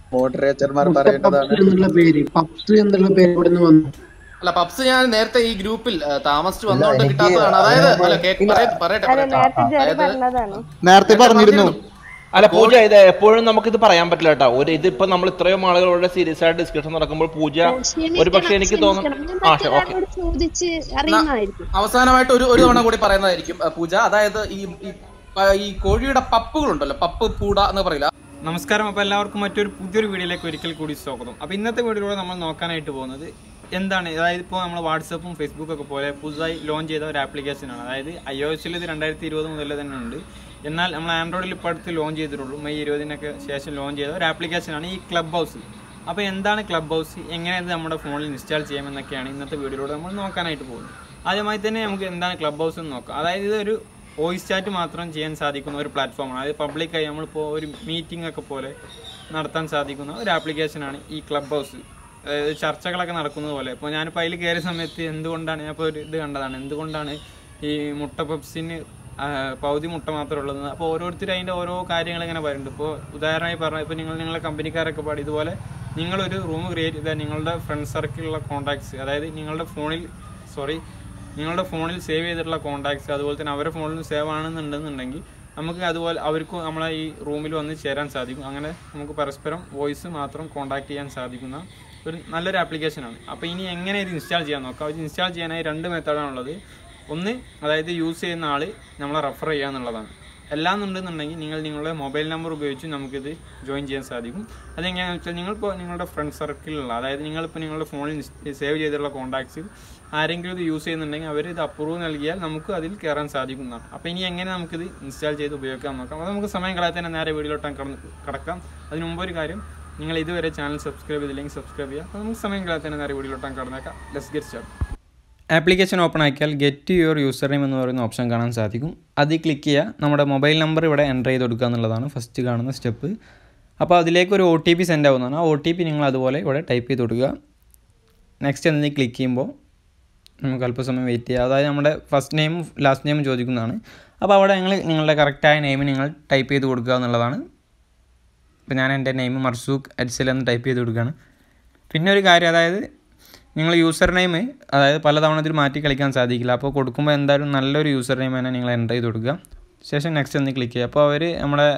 മോഡറേറ്റർമാർ പറയേണ്ടതാണ് പപ്സ് എന്നുള്ള പേര് പപ്സ് എന്നുള്ള പേര് ഇവിടെ നിന്ന് വന്നു അല്ല പപ്സ് ഞാൻ നേരത്തെ ഈ ഗ്രൂപ്പിൽ ആ, താമസിച്ച് വന്നോണ്ട് എനിക്ക് കിട്ടാത്തതാണ് അതായത് അല്ല കേക്ക് ഇല്ല. പറയട്ടെ പറയട്ടെ അല്ല പറയട്ടെ നേരത്തെ ജെറി അതായത് പറഞ്ഞതാണ് നേരത്തെ പറഞ്ഞിരുന്നു അല്ല പൂജ ഇത് എപ്പോഴും നമുക്കിത് പറയാൻ പറ്റില്ല കേട്ടോ ഒരു ഇതിപ്പോ നമ്മൾ ഇത്രയും ആളുകളുടെ സീരിയസ് ആയിട്ട് ഡിസ്കഷൻ നടക്കുമ്പോൾ പൂജ ഒരു പക്ഷെ എനിക്ക് തോന്നുന്നു ആ ശരി ഓക്കെ ചോദിച്ച് അറിയുന്നതായിരിക്കും അവസാനമായിട്ട് ഒരു ഒരു തവണ കൂടി പറയുന്നതായിരിക്കും ആ, പൂജ അതായത് ഈ ഈ, ആ, ഈ കോഴിയുടെ പപ്പുകളുണ്ടല്ലോ പപ്പ് പൂട എന്ന് പറയില്ല നമസ്കാരം അപ്പോൾ എല്ലാവർക്കും മറ്റൊരു പുതിയൊരു വീഡിയോയിലേക്ക് ഒരിക്കൽ കൂടി സ്വാഗതം അപ്പോൾ ഇന്നത്തെ വീഡിയോയിലൂടെ നമ്മൾ നോക്കാനായിട്ട് പോകുന്നത് എന്താണ് അതായത് ഇപ്പോൾ നമ്മൾ വാട്സപ്പും ഫേസ്ബുക്കും ഒക്കെ പോലെ പുതുതായി ലോഞ്ച് ചെയ്ത ഒരു ആപ്ലിക്കേഷനാണ് അതായത് ഐ ഒ എസിൽ ഇത് രണ്ടായിരത്തി ഇരുപത് മുതൽ തന്നെ ഉണ്ട് എന്നാൽ നമ്മൾ ആൻഡ്രോയിഡിൽ ഇപ്പോൾ അടുത്ത് ലോഞ്ച് ചെയ്തിട്ടുള്ളൂ മെയ് ഇരുപതിനൊക്കെ ശേഷം ലോഞ്ച് ചെയ്ത ഒരു ആപ്ലിക്കേഷനാണ് ഈ ക്ലബ് ഹൗസ് അപ്പോൾ എന്താണ് ക്ലബ് ഹൗസ് എങ്ങനെ ഇത് നമ്മുടെ ഫോണിൽ ഇൻസ്റ്റാൾ ചെയ്യാമെന്നൊക്കെയാണ് ഇന്നത്തെ വീഡിയോയിലൂടെ നമ്മൾ നോക്കാനായിട്ട് പോകുന്നത് ആദ്യമായി തന്നെ നമുക്ക് എന്താണ് ക്ലബ് ഹൗസ് എന്ന് നോക്കാം അതായത് ഇതൊരു വോയിസ് ചാറ്റ് മാത്രം ചെയ്യാൻ സാധിക്കുന്ന ഒരു പ്ലാറ്റ്ഫോമാണ് അതായത് പബ്ലിക്കായി നമ്മളിപ്പോൾ ഒരു മീറ്റിംഗ് ഒക്കെ പോലെ നടത്താൻ സാധിക്കുന്ന ഒരു ആപ്ലിക്കേഷനാണ് ഈ ക്ലബ് ഹൗസ് അതായത് ചർച്ചകളൊക്കെ നടക്കുന്നത് പോലെ ഇപ്പോൾ ഞാനിപ്പോൾ അതിൽ കയറിയ സമയത്ത് എന്തുകൊണ്ടാണ് ഞാൻ ഇപ്പോൾ ഒരു ഇത് കണ്ടതാണ് എന്തുകൊണ്ടാണ് ഈ മുട്ട പപ്സിന് ആ, പകുതി മുട്ട മാത്രമേ ഉള്ളത് അപ്പോൾ ഓരോരുത്തരും അതിൻ്റെ ഓരോ കാര്യങ്ങൾ ഇങ്ങനെ പറയുന്നുണ്ട് ഇപ്പോൾ ഉദാഹരണമായി പറഞ്ഞാൽ ഇപ്പോൾ നിങ്ങൾ നിങ്ങളെ കമ്പനിക്കാരൊക്കെ പാടി ഇതുപോലെ നിങ്ങളൊരു റൂം ക്രിയേറ്റ് ചെയ്താൽ നിങ്ങളുടെ ഫ്രണ്ട് സർക്കിളിലുള്ള കോൺടാക്ട്സ് അതായത് നിങ്ങളുടെ ഫോണിൽ സോറി നിങ്ങളുടെ ഫോണിൽ സേവ് ചെയ്തിട്ടുള്ള കോൺടാക്ട്സ് അതുപോലെ തന്നെ അവരുടെ ഫോണിൽ സേവ് ആണെന്നുണ്ടെന്നുണ്ടെങ്കിൽ നമുക്ക് അതുപോലെ അവർക്കും നമ്മളെ ഈ റൂമിൽ വന്ന് ചേരാൻ സാധിക്കും അങ്ങനെ നമുക്ക് പരസ്പരം വോയിസ് മാത്രം കോൺടാക്ട് ചെയ്യാൻ സാധിക്കുന്ന ഒരു നല്ലൊരു ആപ്ലിക്കേഷനാണ് അപ്പോൾ ഇനി എങ്ങനെ ഇത് ഇൻസ്റ്റാൾ ചെയ്യാൻ നോക്കാം ഇത് ഇൻസ്റ്റാൾ ചെയ്യാനായി രണ്ട് മെത്തേഡാണുള്ളത് ഒന്ന് അതായത് യൂസ് ചെയ്യുന്ന ആൾ നമ്മളെ റെഫർ ചെയ്യുക എന്നുള്ളതാണ് എല്ലാം ഉണ്ടെന്നുണ്ടെങ്കിൽ നിങ്ങൾ നിങ്ങളുടെ മൊബൈൽ നമ്പർ ഉപയോഗിച്ച് നമുക്കിത് ജോയിൻ ചെയ്യാൻ സാധിക്കും അതെങ്ങനെയാണെന്ന് വെച്ചാൽ നിങ്ങളിപ്പോൾ നിങ്ങളുടെ ഫ്രണ്ട് സർക്കിളിലുള്ള അതായത് നിങ്ങളിപ്പോൾ നിങ്ങളുടെ ഫോണിൽ സേവ് ചെയ്തിട്ടുള്ള കോൺടാക്ട്സ് ആരെങ്കിലും ഇത് യൂസ് ചെയ്യുന്നുണ്ടെങ്കിൽ അവർ ഇത് അപ്രൂവ് നൽകിയാൽ നമുക്ക് അതിൽ കയറാൻ സാധിക്കുന്നതാണ് അപ്പോൾ ഇനി എങ്ങനെ നമുക്കിത് ഇൻസ്റ്റാൾ ചെയ്ത് ഉപയോഗിക്കാൻ നോക്കാം അത് നമുക്ക് സമയം കളയാതെ തന്നെ നേരെ വീഡിയോയിലോട്ട് കടന്ന് കടക്കാം അതിന് മുമ്പ് ഒരു കാര്യം നിങ്ങൾ ഇതുവരെ ചാനൽ സബ്സ്ക്രൈബ് ചെയ്തില്ലെങ്കിൽ സബ്സ്ക്രൈബ് ചെയ്യുക അപ്പോൾ നമുക്ക് സമയം കളയാതെ തന്നെ നേരെ വീഡിയോയിലോട്ട് കടന്നേക്കാം let's get start application open ആക്കിയാൽ ഗെറ്റ് യുവർ യൂസർ നെയിം എന്ന് പറയുന്ന ഓപ്ഷൻ കാണാൻ സാധിക്കും അതിൽ ക്ലിക്ക് ചെയ്യുക നമ്മുടെ മൊബൈൽ നമ്പർ ഇവിടെ എൻ്റർ ചെയ്ത് കൊടുക്കുക എന്നുള്ളതാണ് ഫസ്റ്റ് കാണുന്ന സ്റ്റെപ്പ് അപ്പോൾ അതിലേക്ക് ഒരു ഒ ടി പി സെൻഡ് ആവുന്നതാണ് ആ ഒ ടി പി നിങ്ങൾ അതുപോലെ ഇവിടെ ടൈപ്പ് ചെയ്ത് കൊടുക്കുക നെക്സ്റ്റ് എന്നതിൽ ക്ലിക്ക് ചെയ്യുമ്പോൾ നമുക്ക് അല്പസമയം വെയിറ്റ് ചെയ്യുക അതായത് നമ്മുടെ ഫസ്റ്റ് നെയിമും ലാസ്റ്റ് നെയിമും ചോദിക്കുന്നതാണ് അപ്പോൾ അവിടെ നിങ്ങൾ നിങ്ങളുടെ കറക്റ്റായ നെയിം നിങ്ങൾ ടൈപ്പ് ചെയ്ത് കൊടുക്കുക എന്നുള്ളതാണ് ഇപ്പോൾ ഞാൻ എൻ്റെ നെയിം മർസൂഖ് അജ്സൽ എന്ന് ടൈപ്പ് ചെയ്ത് കൊടുക്കുകയാണ് പിന്നെ ഒരു കാര്യം അതായത് നിങ്ങൾ യൂസർ നെയിം അതായത് പലതവണ ഇതിൽ മാറ്റി കളിക്കാൻ സാധിക്കില്ല അപ്പോൾ കൊടുക്കുമ്പോൾ എന്തായാലും നല്ലൊരു യൂസർ നെയിം തന്നെ നിങ്ങൾ എൻ്റർ ചെയ്ത് കൊടുക്കുക ശേഷം നെക്സ്റ്റ് എന്ന് ക്ലിക്ക് ചെയ്യുക അപ്പോൾ അവർ നമ്മുടെ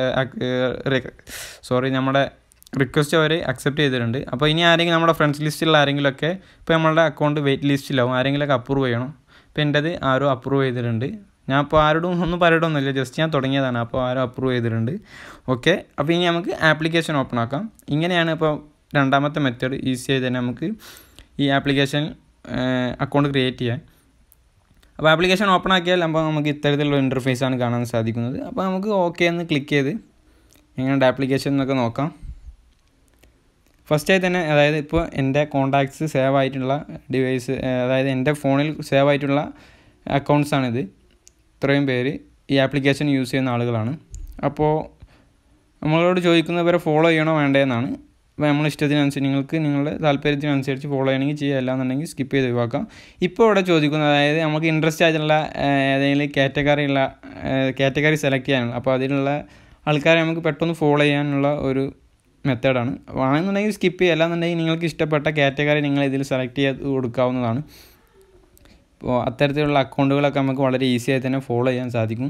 സോറി നമ്മുടെ റിക്വസ്റ്റ് അവർ അക്സെപ്റ്റ് ചെയ്തിട്ടുണ്ട് അപ്പോൾ ഇനി ആരെങ്കിലും നമ്മുടെ ഫ്രണ്ട്സ് ലിസ്റ്റിലുള്ള ആരെങ്കിലുമൊക്കെ ഇപ്പോൾ നമ്മളുടെ അക്കൗണ്ട് വെയിറ്റ് ലിസ്റ്റിലാവും ആരെങ്കിലുമൊക്കെ അപ്രൂവ് ചെയ്യണം അപ്പോൾ എൻ്റെത് ആരോ അപ്രൂവ് ചെയ്തിട്ടുണ്ട് ഞാൻ അപ്പോൾ ആരോടും ഒന്നും പറയട്ടൊന്നുമില്ല ജസ്റ്റ് ഞാൻ തുടങ്ങിയതാണ് അപ്പോൾ ആരോ അപ്രൂവ് ചെയ്തിട്ടുണ്ട് ഓക്കെ അപ്പോൾ ഇനി നമുക്ക് ആപ്ലിക്കേഷൻ ഓപ്പൺ ആക്കാം ഇങ്ങനെയാണ് ഇപ്പോൾ രണ്ടാമത്തെ മെത്തേഡ് ഈസി ആയി തന്നെ നമുക്ക് ഈ ആപ്ലിക്കേഷൻ അക്കൗണ്ട് ക്രിയേറ്റ് ചെയ്യാൻ അപ്പോൾ ആപ്ലിക്കേഷൻ ഓപ്പൺ ആക്കിയാൽ അപ്പോൾ നമുക്ക് ഇത്തരത്തിലുള്ള ഇൻ്റർഫേസ് ആണ് കാണാൻ സാധിക്കുന്നത് അപ്പോൾ നമുക്ക് ഓക്കെ എന്ന് ക്ലിക്ക് ചെയ്ത് എങ്ങനെയുണ്ട് ആപ്ലിക്കേഷൻ എന്നൊക്കെ നോക്കാം ഫസ്റ്റായി തന്നെ അതായത് ഇപ്പോൾ എൻ്റെ കോൺടാക്ട്സ് സേവ് ആയിട്ടുള്ള ഡിവൈസ് അതായത് എൻ്റെ ഫോണിൽ സേവ് ആയിട്ടുള്ള അക്കൗണ്ട്സാണിത് ഇത്രയും പേര് ഈ ആപ്ലിക്കേഷൻ യൂസ് ചെയ്യുന്ന ആളുകളാണ് അപ്പോൾ നമ്മളോട് ചോദിക്കുന്നവരെ ഫോളോ ചെയ്യണോ വേണ്ടതെന്നാണ് അപ്പോൾ നമ്മൾ ഇഷ്ടത്തിനനുസരിച്ച് നിങ്ങൾക്ക് നിങ്ങളുടെ താല്പര്യത്തിനനുസരിച്ച് ഫോളോ ചെയ്യണമെങ്കിൽ ചെയ്യുക അല്ലാന്നുണ്ടെങ്കിൽ സ്കിപ്പ് ചെയ്ത് ഒഴിവാക്കാം ഇപ്പോൾ ഇവിടെ ചോദിക്കുന്നത് അതായത് നമുക്ക് ഇൻട്രസ്റ്റ് ആയിട്ടുള്ള ഏതെങ്കിലും കാറ്റഗറി ഉള്ള കാറ്റഗറി സെലക്ട് ചെയ്യാനുള്ള അപ്പോൾ അതിലുള്ള ആൾക്കാരെ നമുക്ക് പെട്ടെന്ന് ഫോളോ ചെയ്യാനുള്ള ഒരു മെത്തേഡാണ് വേണമെന്നുണ്ടെങ്കിൽ സ്കിപ്പ് ചെയ്യുക അല്ലാന്നുണ്ടെങ്കിൽ നിങ്ങൾക്ക് ഇഷ്ടപ്പെട്ട കാറ്റഗറി നിങ്ങൾ ഇതിൽ സെലക്ട് ചെയ്ത് കൊടുക്കാവുന്നതാണ് ഇപ്പോൾ അത്തരത്തിലുള്ള അക്കൗണ്ടുകളൊക്കെ നമുക്ക് വളരെ ഈസി ആയി തന്നെ ഫോളോ ചെയ്യാൻ സാധിക്കും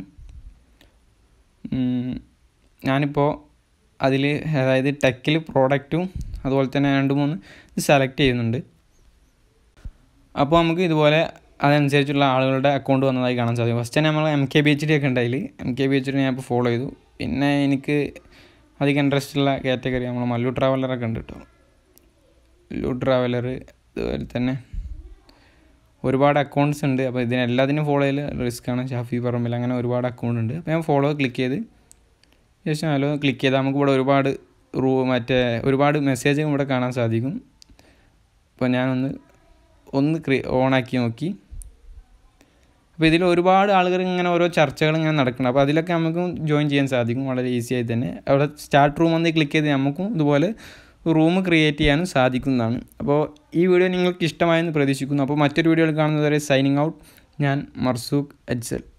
ഞാനിപ്പോൾ അതിൽ അതായത് ടെക്കിൽ പ്രോഡക്റ്റും അതുപോലെ തന്നെ രണ്ട് മൂന്ന് ഇത് സെലക്ട് ചെയ്യുന്നുണ്ട് അപ്പോൾ നമുക്ക് ഇതുപോലെ അതനുസരിച്ചുള്ള ആളുകളുടെ അക്കൗണ്ട് വന്നതായി കാണാൻ സാധിക്കും ഫസ്റ്റ് തന്നെ നമ്മൾ M K B H D ഒക്കെ ഉണ്ടായി M K B H D ഞാൻ ഇപ്പോൾ ഫോളോ ചെയ്തു പിന്നെ എനിക്ക് അധികം ഇൻട്രസ്റ്റ് ഉള്ള കാറ്റഗറി നമ്മൾ മല്ലു ട്രാവലറൊക്കെ ഉണ്ട് കേട്ടോ മല്ലു ട്രാവലർ ഇതുപോലെ തന്നെ ഒരുപാട് അക്കൗണ്ട്സ് ഉണ്ട് അപ്പോൾ ഇതിനെല്ലാത്തിനും ഫോളോ ചെയ്യൽ റിസ്ക്കാണ് ഷാഫി പറമ്പിൽ അങ്ങനെ ഒരുപാട് അക്കൗണ്ട് ഉണ്ട് അപ്പോൾ ഞാൻ ഫോളോ ക്ലിക്ക് ചെയ്ത് ശേഷം ഹലോ ക്ലിക്ക് ചെയ്താൽ നമുക്ക് ഇവിടെ ഒരുപാട് റൂ മറ്റേ ഒരുപാട് മെസ്സേജ് ഇവിടെ കാണാൻ സാധിക്കും അപ്പോൾ ഞാനൊന്ന് ഒന്ന് ക്രി ഓണാക്കി നോക്കി അപ്പോൾ ഇതിൽ ഒരുപാട് ആളുകൾ ഇങ്ങനെ ഓരോ ചർച്ചകൾ ഇങ്ങനെ നടക്കുന്നുണ്ട് അപ്പോൾ അതിലൊക്കെ നമുക്കും ജോയിൻ ചെയ്യാൻ സാധിക്കും വളരെ ഈസി ആയി തന്നെ അവിടെ സ്റ്റാർട്ട് റൂം ഒന്ന് ക്ലിക്ക് ചെയ്ത് നമുക്കും ഇതുപോലെ റൂം ക്രിയേറ്റ് ചെയ്യാനും സാധിക്കുന്നതാണ് അപ്പോൾ ഈ വീഡിയോ നിങ്ങൾക്ക് ഇഷ്ടമായെന്ന് പ്രതീക്ഷിക്കുന്നു അപ്പോൾ മറ്റൊരു വീഡിയോയിൽ കാണുന്നതുവരെ സൈനിങ് ഔട്ട് ഞാൻ മർസൂഖ് അജ്സൽ